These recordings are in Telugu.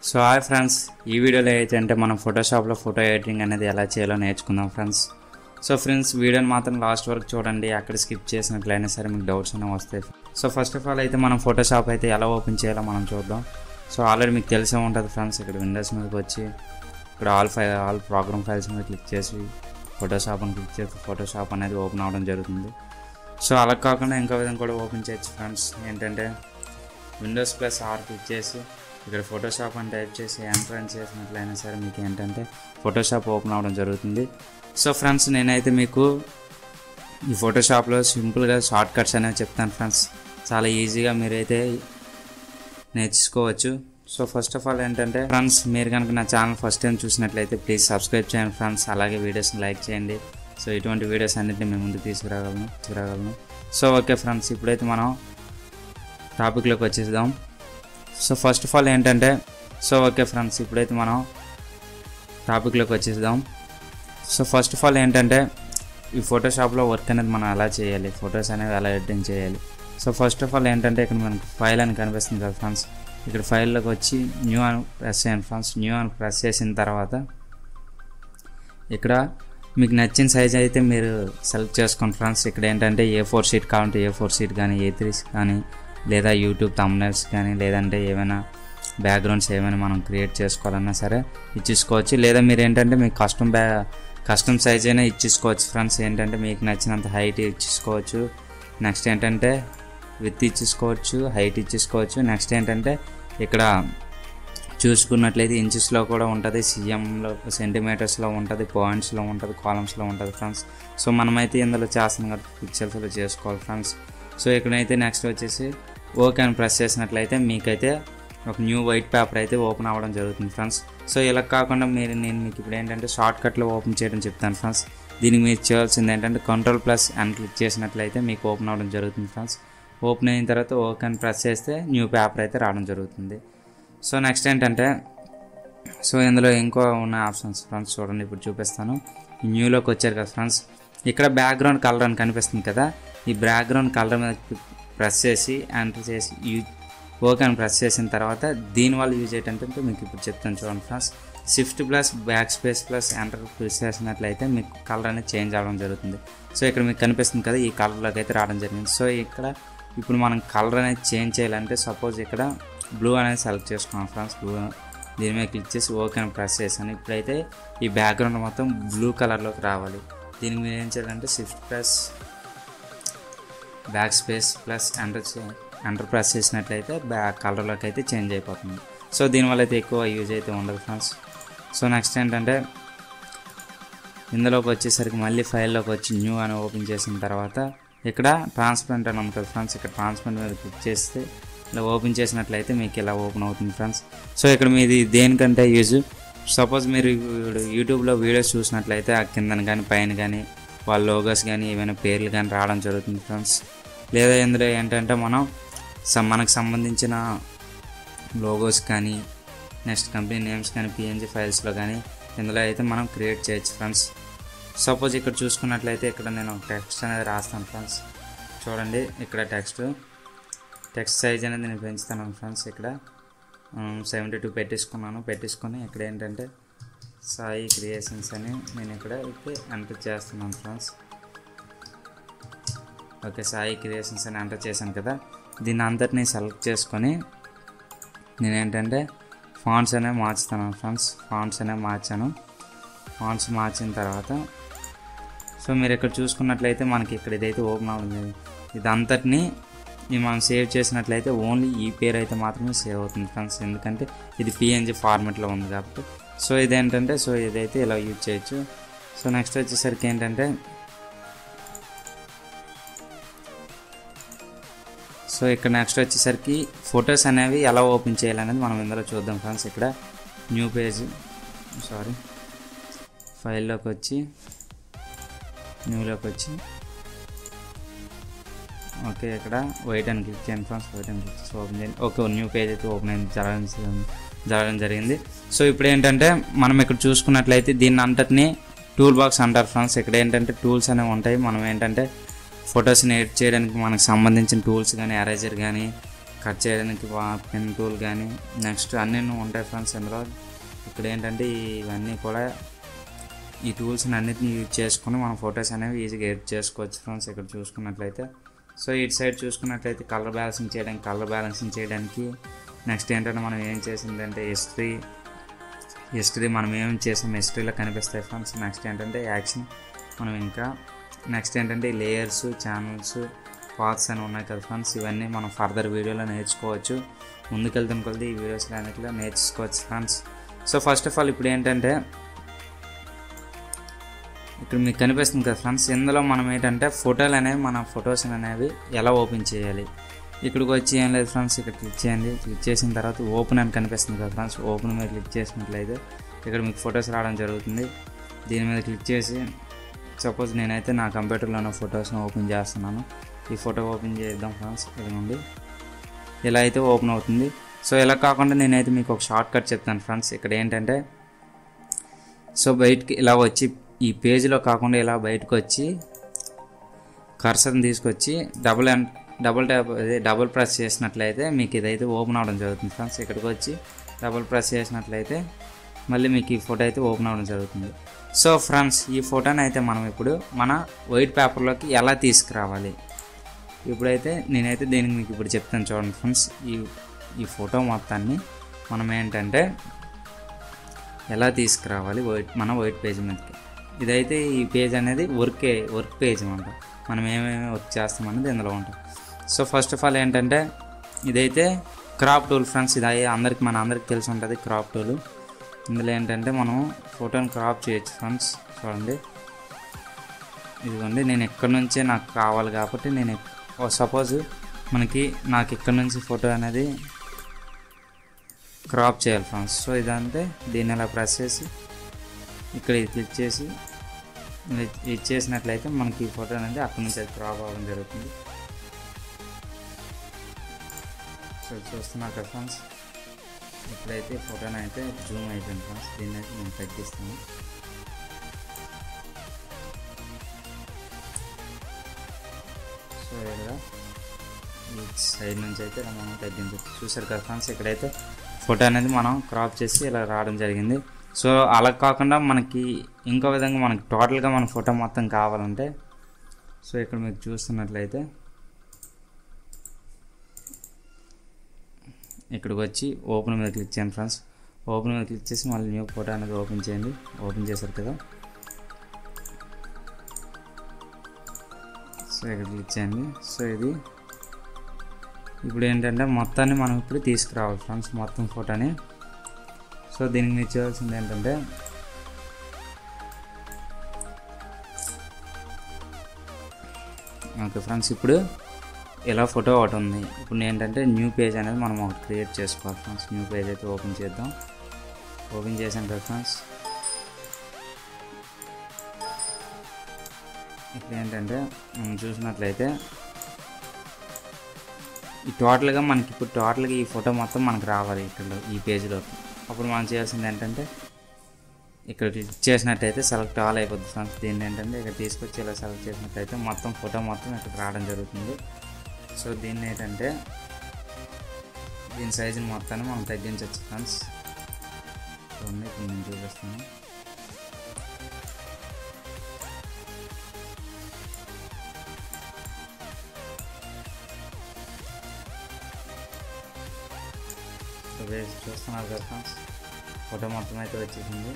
సో హాయ్ ఫ్రెండ్స్ ఈ వీడియోలో ఏంటంటే మనం ఫోటోషాప్లో ఫోటో ఎడిటింగ్ అనేది ఎలా చేయాలో నేర్చుకుందాం ఫ్రెండ్స్ సో ఫ్రెండ్స్ వీడియోని మాత్రం లాస్ట్ వరకు చూడండి అక్కడ స్కిప్ చేసినట్లయినా సరే మీకు డౌట్స్ అనేవి వస్తాయి సో ఫస్ట్ ఆఫ్ ఆల్ అయితే మనం ఫోటోషాప్ అయితే ఎలా ఓపెన్ చేయాలో మనం చూద్దాం సో ఆల్రెడీ మీకు తెలిసే ఉంటుంది ఫ్రెండ్స్ ఇక్కడ విండోస్ మీదకి వచ్చి ఇక్కడ all file all program files మీద క్లిక్ చేసి ఫోటోషాప్ అని క్లిక్ చేసి ఫోటోషాప్ అనేది ఓపెన్ అవ్వడం జరుగుతుంది సో అలా కాకుండా ఇంకో విధంగా కూడా ఓపెన్ చేయొచ్చు ఫ్రెండ్స్ ఏంటంటే విండోస్ ప్లస్ ఆర్ క్లిక్ చేసి ఇక్కడ ఫోటోషాప్ అని టైప్ చేసి ఎంటర్ అని చేసినట్లయినా సరే మీకు ఏంటంటే ఫోటోషాప్ ఓపెన్ అవ్వడం జరుగుతుంది సో ఫ్రెండ్స్ నేనైతే మీకు ఈ ఫోటోషాప్లో సింపుల్గా షార్ట్ కట్స్ అనేవి చెప్తాను ఫ్రెండ్స్ చాలా ఈజీగా మీరైతే నేర్చుకోవచ్చు సో ఫస్ట్ ఆఫ్ ఆల్ ఏంటంటే ఫ్రెండ్స్ మీరు కనుక నా ఛానల్ ఫస్ట్ టైం చూసినట్లయితే ప్లీజ్ సబ్స్క్రైబ్ చేయండి ఫ్రెండ్స్ అలాగే వీడియోస్ని లైక్ చేయండి సో ఇటువంటి వీడియోస్ అన్నింటినీ మేము ముందుకు తీసుకురాగలను తీసుకురాగలను సో ఓకే ఫ్రెండ్స్ ఇప్పుడైతే మనం టాపిక్లోకి వచ్చేద్దాం సో ఫస్ట్ ఆఫ్ ఆల్ ఏంటంటే సో ఓకే ఫ్రెండ్స్ ఇప్పుడైతే మనం టాపిక్లోకి వచ్చేద్దాం సో ఫస్ట్ ఆఫ్ ఆల్ ఏంటంటే ఈ ఫోటోషాప్లో వర్క్ అనేది మనం ఎలా చేయాలి ఫొటోస్ అనేవి ఎలా ఎడిటింగ్ చేయాలి సో ఫస్ట్ ఆఫ్ ఆల్ ఏంటంటే ఇక్కడ మనకు ఫైల్ అని కనిపిస్తుంది కదా ఫ్రెండ్స్ ఇక్కడ ఫైల్లోకి వచ్చి న్యూ అని ప్రెస్ చేయండి ఫ్రెండ్స్ న్యూ అని ప్రెస్ చేసిన తర్వాత ఇక్కడ మీకు నచ్చిన సైజ్ అయితే మీరు సెలెక్ట్ చేసుకోండి ఫ్రెండ్స్ ఇక్కడ ఏంటంటే ఏ ఫోర్ షీట్ కావాలంటే ఏ ఫోర్ షీట్ కానీ ఏ త్రీ కానీ లేదా యూట్యూబ్ తమ్నెల్స్ కానీ లేదంటే ఏమైనా బ్యాక్గ్రౌండ్స్ ఏమైనా మనం క్రియేట్ చేసుకోవాలన్నా సరే ఇచ్చేసుకోవచ్చు లేదా మీరు ఏంటంటే మీకు కస్టమ్ బ్యా కస్టమ్ సైజ్ అయినా ఇచ్చేసుకోవచ్చు ఫ్రెండ్స్ ఏంటంటే మీకు నచ్చినంత హైట్ ఇచ్చేసుకోవచ్చు నెక్స్ట్ ఏంటంటే విత్ ఇచ్చేసుకోవచ్చు హైట్ ఇచ్చేసుకోవచ్చు నెక్స్ట్ ఏంటంటే ఇక్కడ చూసుకున్నట్లయితే ఇంచెస్లో కూడా ఉంటుంది సీఎంలో సెంటీమీటర్స్లో ఉంటుంది పాయింట్స్లో ఉంటుంది కాలమ్స్లో ఉంటుంది ఫ్రెండ్స్ సో మనమైతే ఇందులో చేస్తాం కదా పిక్చర్స్లో చేసుకోవాలి ఫ్రెండ్స్ సో ఇక్కడైతే నెక్స్ట్ వచ్చేసి ఓకే అని ప్రెస్ చేసినట్లయితే మీకైతే ఒక న్యూ వైట్ పేపర్ అయితే ఓపెన్ అవ్వడం జరుగుతుంది ఫ్రెండ్స్ సో ఇలా కాకుండా మీరు నేను మీకు ఇప్పుడు ఏంటంటే షార్ట్ కట్లో ఓపెన్ చేయడం చెప్తాను ఫ్రెండ్స్ దీనికి మీరు చేయాల్సింది ఏంటంటే కంట్రోల్ ప్లస్ అని క్లిక్ చేసినట్లయితే మీకు ఓపెన్ అవ్వడం జరుగుతుంది ఫ్రెండ్స్ ఓపెన్ అయిన తర్వాత ఓకే అని ప్రెస్ చేస్తే న్యూ పేపర్ అయితే రావడం జరుగుతుంది సో నెక్స్ట్ ఏంటంటే సో ఇందులో ఇంకో ఉన్న ఆప్షన్స్ ఫ్రెండ్స్ చూడండి ఇప్పుడు చూపిస్తాను ఈ న్యూలోకి వచ్చారు కదా ఫ్రెండ్స్ ఇక్కడ బ్యాక్గ్రౌండ్ కలర్ అని కనిపిస్తుంది కదా ఈ బ్యాక్గ్రౌండ్ కలర్ మీద ప్రెస్ చేసి ఎంటర్ చేసి యూ ఓకే అని ప్రెస్ చేసిన తర్వాత దీనివల్ల యూజ్ ఏంటంటే మీకు ఇప్పుడు చెప్తాను చూడండి friends shift plus backspace plus enter press చేసినట్లయితే మీకు కలర్ అనేది చేంజ్ అవ్వడం జరుగుతుంది సో ఇక్కడ మీకు కనిపిస్తుంది కదా ఈ కలర్లోకి అయితే రావడం జరిగింది సో ఇక్కడ ఇప్పుడు మనం కలర్ అనేది చేంజ్ చేయాలంటే సపోజ్ ఇక్కడ బ్లూ అనేది సెలెక్ట్ చేసుకున్నాం ఫ్రెండ్స్ బ్లూ దీని మీద క్లిక్ చేసి ఓకే అని ప్రెస్ చేశాను ఇప్పుడైతే ఈ బ్యాక్గ్రౌండ్ మొత్తం బ్లూ కలర్లోకి రావాలి దీనికి మీరు ఏం చేయాలంటే shift plus backspace plus enter enter press చేసినట్లయితే బ్యాక్ కలర్లోకి అయితే చేంజ్ అయిపోతుంది సో దీనివల్ల అయితే ఎక్కువ యూజ్ అయితే ఉండదు ఫ్రెండ్స్ సో నెక్స్ట్ ఏంటంటే ఇందులోకి వచ్చేసరికి మళ్ళీ ఫైల్లోకి వచ్చి న్యూ అని ఓపెన్ చేసిన తర్వాత ఇక్కడ ట్రాన్స్పరెంట్ అని ఉంటుంది ఫ్రెండ్స్ ఇక్కడ ట్రాన్స్పరెంట్ మీద క్లిక్ చేస్తే ఇలా ఓపెన్ చేసినట్లయితే మీకు ఇలా ఓపెన్ అవుతుంది ఫ్రెండ్స్ సో ఇక్కడ మీది దేనికంటే యూజ్ సపోజ్ మీరు యూట్యూబ్లో వీడియోస్ చూసినట్లయితే ఆ కిందన కానీ పైన కానీ వాళ్ళ లోగోస్ కానీ ఏమైనా పేర్లు కానీ రావడం జరుగుతుంది ఫ్రెండ్స్ లేదా ఇందులో ఏంటంటే మనం స- మనకు సంబంధించిన లోగోస్ కానీ నెక్స్ట్ కంపెనీ నేమ్స్ కానీ పిఎన్జీ ఫైల్స్లో కానీ ఇందులో అయితే మనం క్రియేట్ చేయొచ్చు ఫ్రెండ్స్ సపోజ్ ఇక్కడ చూసుకున్నట్లయితే ఇక్కడ నేను టెక్స్ట్ అనేది రాస్తాను ఫ్రెండ్స్ చూడండి ఇక్కడ టెక్స్ట్ టెక్స్ట్ సైజ్ అనేది నేను పెంచుతాను ఫ్రెండ్స్ ఇక్కడ సెవెంటీ టూ పెట్టేసుకున్నాను పెట్టేసుకొని ఇక్కడ ఏంటంటే సాయి క్రియేషన్స్ అని నేను ఇక్కడ అయితే ఎంటర్ చేస్తున్నాను ఫ్రెండ్స్ ఓకే సాయి క్రియేషన్స్ అని ఎంటర్ చేశాను కదా దీన్ని అంతటిని సెలెక్ట్ చేసుకొని నేను ఏంటంటే ఫాంట్స్ అనేవి మార్చుతాను ఫ్రెండ్స్ ఫాంట్స్ అనేవి మార్చాను ఫాంట్స్ మార్చిన తర్వాత సో మీరు ఇక్కడ చూసుకున్నట్లయితే మనకి ఇక్కడ ఇదైతే ఓపెన్ అవుతుంది ఇదంతటిని ఇది మనం సేవ్ చేసినట్లయితే ఓన్లీ ఈ పేరు అయితే మాత్రమే సేవ్ అవుతుంది ఫ్రెండ్స్ ఎందుకంటే ఇది పిఎన్జి ఫార్మెట్లో ఉంది కాబట్టి సో ఇదేంటంటే సో ఇదైతే ఇలా యూజ్ చేయొచ్చు సో నెక్స్ట్ వచ్చేసరికి ఏంటంటే సో ఇక్కడ నెక్స్ట్ వచ్చేసరికి ఫొటోస్ అనేవి ఎలా ఓపెన్ చేయాలనేది మనం ఇందులో చూద్దాం ఫ్రెండ్స్ ఇక్కడ న్యూ పేజ్ సారీ ఫైల్లోకి వచ్చి న్యూలోకి వచ్చి ఓకే ఇక్కడ వైట్ అని క్లిక్ చేయండి ఫ్రెండ్స్ వైట్ అని క్లిక్ చేసి ఓపెన్ చేయండి ఓకే న్యూ పేజ్ అయితే ఓపెన్ అయింది జరగడం జరగడం జరిగింది సో ఇప్పుడు ఏంటంటే మనం ఇక్కడ చూసుకున్నట్లయితే దీన్ని అంతటిని టూల్ బాక్స్ అంటారు ఫ్రెండ్స్ ఇక్కడ ఏంటంటే టూల్స్ అనేవి ఉంటాయి మనం ఏంటంటే ఫొటోస్ని ఎడిట్ చేయడానికి మనకు సంబంధించిన టూల్స్ కానీ ఎరేజర్ కానీ కట్ చేయడానికి పెన్ టూల్ కానీ నెక్స్ట్ అన్నీ ఉంటాయి ఫ్రెండ్స్ ఇందులో ఇక్కడ ఏంటంటే ఇవన్నీ కూడా ఈ టూల్స్ని అన్నిటిని యూజ్ చేసుకుని మన ఫొటోస్ అనేవి ఈజీగా ఎడిట్ చేసుకోవచ్చు ఫ్రెండ్స్ ఇక్కడ చూసుకున్నట్లయితే సో ఇటు సైడ్ చూసుకున్నట్లయితే కలర్ బ్యాలెన్సింగ్ చేయడానికి కలర్ బ్యాలెన్సింగ్ చేయడానికి నెక్స్ట్ ఏంటంటే మనం ఏం చేసిందంటే హిస్టరీ హిస్టరీ మనం ఏం చేసాం హిస్టరీలో కనిపిస్తాయి ఫ్రెండ్స్ నెక్స్ట్ ఏంటంటే యాక్షన్ మనం ఇంకా నెక్స్ట్ ఏంటంటే లేయర్స్ ఛానల్స్ పాత్స్ అని ఉన్నాయి కదా ఫ్రెండ్స్ ఇవన్నీ మనం ఫర్దర్ వీడియోలో నేర్చుకోవచ్చు ముందుకెళ్తున్న కొద్ది ఈ వీడియోస్ అన్నిటిలో నేర్చుకోవచ్చు friends so first of all ఇప్పుడు ఏంటంటే ఇక్కడ మీకు కనిపిస్తుంది కదా ఫ్రెండ్స్ ఇందులో మనం ఏంటంటే ఫోటోలు అనేవి మన ఫొటోస్ అనేవి ఎలా ఓపెన్ చేయాలి ఇక్కడికి వచ్చి ఏం లేదు ఫ్రెండ్స్ ఇక్కడ క్లిక్ చేయండి క్లిక్ చేసిన తర్వాత ఓపెన్ అని కనిపిస్తుంది కదా ఫ్రెండ్స్ ఓపెన్ మీద క్లిక్ చేసినట్లయితే ఇక్కడ మీకు ఫొటోస్ రావడం జరుగుతుంది దీని మీద క్లిక్ చేసి సపోజ్ నేనైతే నా కంప్యూటర్లో ఉన్న ఫొటోస్ని ఓపెన్ చేస్తున్నాను ఈ ఫోటో ఓపెన్ చేద్దాం ఫ్రెండ్స్ ఇదిగోండి ఇలా అయితే ఓపెన్ అవుతుంది సో ఇలా కాకుండా నేనైతే మీకు ఒక షార్ట్ కట్ చెప్తాను ఫ్రెండ్స్ ఇక్కడ ఏంటంటే సో బయటికి ఇలా వచ్చి ఈ పేజీలో కాకుండా ఇలా బయటకు వచ్చి కర్సర్ని తీసుకొచ్చి డబుల్ అండ్ డబుల్ ట్యాప్ అదే డబుల్ ప్రెస్ చేసినట్లయితే మీకు ఇదైతే ఓపెన్ అవ్వడం జరుగుతుంది ఫ్రెండ్స్ ఇక్కడికి వచ్చి డబుల్ ప్రెస్ చేసినట్లయితే మళ్ళీ మీకు ఈ ఫోటో అయితే ఓపెన్ అవ్వడం జరుగుతుంది సో ఫ్రెండ్స్ ఈ ఫోటోని అయితే మనం ఇప్పుడు మన వైట్ పేపర్లోకి ఎలా తీసుకురావాలి ఇప్పుడైతే నేనైతే దీనికి మీకు ఇప్పుడు చెప్తాను చూడండి ఫ్రెండ్స్ ఈ ఈ ఫోటో మొత్తాన్ని మనం ఏంటంటే ఎలా తీసుకురావాలి వైట్ మన వైట్ పేజ్ మీదకి ఇదైతే ఈ పేజ్ అనేది వర్కే వర్క్ పేజ్ అనమాట మనం ఏమేమి వర్క్ చేస్తామనేది ఇందులో ఉంటాం సో ఫస్ట్ ఆఫ్ ఆల్ ఏంటంటే ఇదైతే క్రాప్ టూల్ ఫ్రెండ్స్ ఇది అయ్యే అందరికి మన అందరికి తెలిసి ఉంటుంది క్రాప్ టూల్ ఇందులో ఏంటంటే మనం ఫోటోని క్రాప్ చేయొచ్చు ఫ్రెండ్స్ చూడండి ఇదిగోండి నేను ఎక్కడి నుంచే నాకు కావాలి కాబట్టి నేను సపోజ్ మనకి నాకు ఇక్కడ నుంచి ఫోటో అనేది క్రాప్ చేయాలి ఫ్రెండ్స్ సో ఇదంతే దీన్ని ఇలా ప్రెస్ చేసి ఇక్కడ ఇది క్లిక్ చేసి ఇది చేసినట్లయితే మనకి ఈ ఫోటో అనేది అక్కడ నుంచి అది క్రాప్ అవ్వడం జరుగుతుంది సో చూస్తున్నా కదా ఫ్రెండ్స్ ఇప్పుడైతే ఫోటోని అయితే జూమ్ అయిపోయింది ఫ్రెండ్స్ దీన్ని అయితే నేను తగ్గిస్తాను సో ఇలా ఈ సైడ్ నుంచి అయితే ఇలా మనం తగ్గించవచ్చు చూసారు కదా ఫ్రెండ్స్ ఇక్కడైతే ఫోటో అనేది మనం క్రాప్ చేసి ఇలా రావడం జరిగింది సో అలా కాకుండా మనకి ఇంకో విధంగా మనకి టోటల్గా మన ఫోటో మొత్తం కావాలంటే సో ఇక్కడ మీకు చూస్తున్నట్లయితే ఇక్కడికి వచ్చి ఓపెన్ మీద క్లిక్ చేయండి ఫ్రెండ్స్ ఓపెన్ మీద క్లిక్ చేసి మళ్ళీ న్యూ ఫోటో అనేది ఓపెన్ చేయండి ఓపెన్ చేశారు కదా సో ఇక్కడ క్లిక్ చేయండి సో ఇది ఇప్పుడు ఏంటంటే మొత్తాన్ని మనం ఇప్పుడు తీసుకురావాలి ఫ్రెండ్స్ మొత్తం ఫోటోని సో దీనికి మీరు చేయాల్సింది ఏంటంటే ఓకే ఫ్రెండ్స్ ఇప్పుడు ఇలా ఫోటో ఒకటి ఉంది ఇప్పుడు ఏంటంటే న్యూ పేజ్ అనేది మనం ఒకటి క్రియేట్ చేసుకోవాలి ఫ్రెండ్స్ న్యూ పేజ్ అయితే ఓపెన్ చేద్దాం ఓపెన్ చేసాం కదా ఫ్రెండ్స్ ఇప్పుడు ఏంటంటే మనం చూసినట్లయితే ఈ టోటల్గా మనకి ఇప్పుడు టోటల్గా ఈ ఫోటో మొత్తం మనకు రావాలి ఇక్కడ ఈ పేజ్లోకి అప్పుడు మనం చేయాల్సింది ఏంటంటే ఇక్కడ క్లిక్ చేసినట్టయితే సెలెక్ట్ ఆల్ అయిపోద్ది ఫ్రెండ్స్ దీన్ని ఏంటంటే ఇక్కడ తీసుకొచ్చి ఇలా సెలెక్ట్ చేసినట్టయితే మొత్తం ఫోటో మొత్తం ఇక్కడ రావడం జరుగుతుంది సో దీన్ని ఏంటంటే దీని సైజుని మొత్తాన్ని మనం తగ్గించవచ్చు ఫ్రెండ్స్ చూడండి ఇప్పుడు నేను చూపిస్తాను వేసి చూస్తున్నారు కదా ఫ్రెండ్స్ ఫోటో మొత్తం అయితే వచ్చేసింది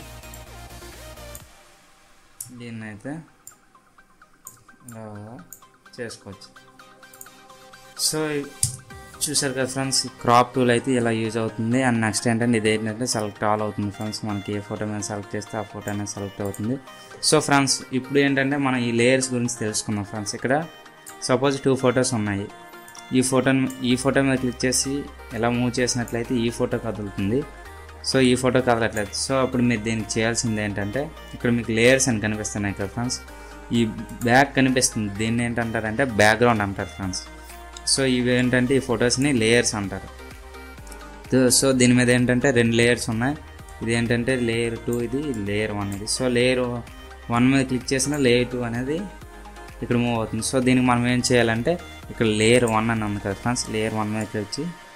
దీన్ని అయితే ఇలా చేసుకోవచ్చు సో చూసారు కదా ఫ్రెండ్స్ క్రాప్ టూల్ అయితే ఇలా యూజ్ అవుతుంది అండ్ నెక్స్ట్ ఏంటంటే ఇది ఏంటంటే సెలెక్ట్ ఆల్ అవుతుంది ఫ్రెండ్స్ మనకి ఏ ఫోటో మీద సెలెక్ట్ చేస్తే ఆ ఫోటో అనేది సెలెక్ట్ అవుతుంది సో ఫ్రెండ్స్ ఇప్పుడు ఏంటంటే మనం ఈ లేయర్స్ గురించి తెలుసుకుందాం ఫ్రెండ్స్ ఇక్కడ సపోజ్ టూ ఫొటోస్ ఉన్నాయి ఈ ఫోటోని ఈ ఫోటో మీద క్లిక్ చేసి ఎలా మూవ్ చేసినట్లయితే ఈ ఫోటో కదులుతుంది సో ఈ ఫోటో కదలట్లేదు సో అప్పుడు మీరు దీనికి చేయాల్సింది ఏంటంటే ఇక్కడ మీకు లేయర్స్ అని కనిపిస్తున్నాయి కదా ఫ్రెండ్స్ ఈ బ్యాక్ కనిపిస్తుంది దీన్ని ఏంటంటారంటే బ్యాక్గ్రౌండ్ అంటారు ఫ్రెండ్స్ సో ఇవి ఏంటంటే ఈ ఫొటోస్ని లేయర్స్ అంటారు సో దీని మీద ఏంటంటే రెండు లేయర్స్ ఉన్నాయి ఇది ఏంటంటే లేయర్ టూ ఇది లేయర్ వన్ ఇది సో లేయర్ వన్ మీద క్లిక్ చేసిన లేయర్ టూ అనేది ఇక్కడ మూవ్ అవుతుంది సో దీనికి మనం ఏం చేయాలంటే ఇక్కడ లేయర్ వన్ అని ఉంది కదా ఫ్రెండ్స్ లేయర్ వన్ మీద వచ్చి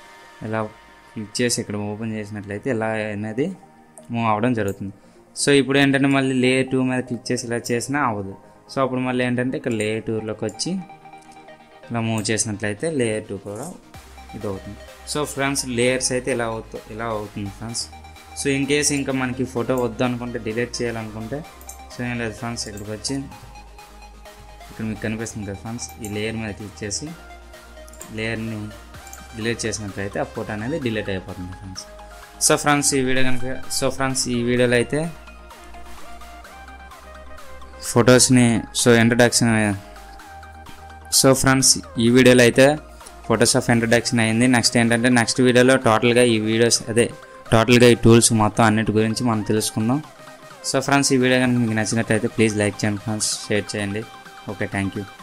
ఇలా క్లిక్ చేసి ఇక్కడ ఓపెన్ చేసినట్లయితే ఇలా అనేది మూవ్ అవ్వడం జరుగుతుంది సో ఇప్పుడు ఏంటంటే మళ్ళీ లే టూ మీద క్లిక్ చేసి ఇలా చేసినా అవ్వదు సో అప్పుడు మళ్ళీ ఏంటంటే ఇక్కడ లే టూలోకి వచ్చి ఇలా మూవ్ చేసినట్లయితే లేయర్ టూ కూడా ఇది అవుతుంది సో ఫ్రెండ్స్ లేయర్స్ అయితే ఇలా అవుతు ఇలా అవుతుంది ఫ్రెండ్స్ సో ఇన్ కేస్ ఇంకా మనకి ఫోటో వద్దు అనుకుంటే డిలీట్ చేయాలనుకుంటే సో ఏం లేదు ఫ్రెండ్స్ ఇక్కడికి వచ్చి ఇక్కడ మీకు కనిపిస్తుంది కదా ఫ్రెండ్స్ ఈ లేయర్ మీద క్లిక్ చేసి లేయర్ని డిలీట్ చేసినట్లయితే ఆ ఫోటో అనేది డిలీట్ అయిపోతుంది ఫ్రెండ్స్ సో ఫ్రెండ్స్ ఈ వీడియో కనుక సో ఫ్రెండ్స్ ఈ వీడియోలో అయితే ఫొటోస్ని సో ఇంట్రడక్షన్ సో ఫ్రెండ్స్ ఈ వీడియోలో అయితే ఫోటోషాప్ ఇంట్రడక్షన్ అయింది నెక్స్ట్ ఏంటంటే నెక్స్ట్ వీడియోలో టోటల్గా ఈ వీడియోస్ అదే టోటల్గా ఈ టూల్స్ మొత్తం అన్నిటి గురించి మనం తెలుసుకుందాం సో ఫ్రెండ్స్ ఈ వీడియో కనుక మీకు నచ్చినట్టయితే ప్లీజ్ లైక్ చేయండి ఫ్రెండ్స్ షేర్ చేయండి ఓకే థ్యాంక్ యూ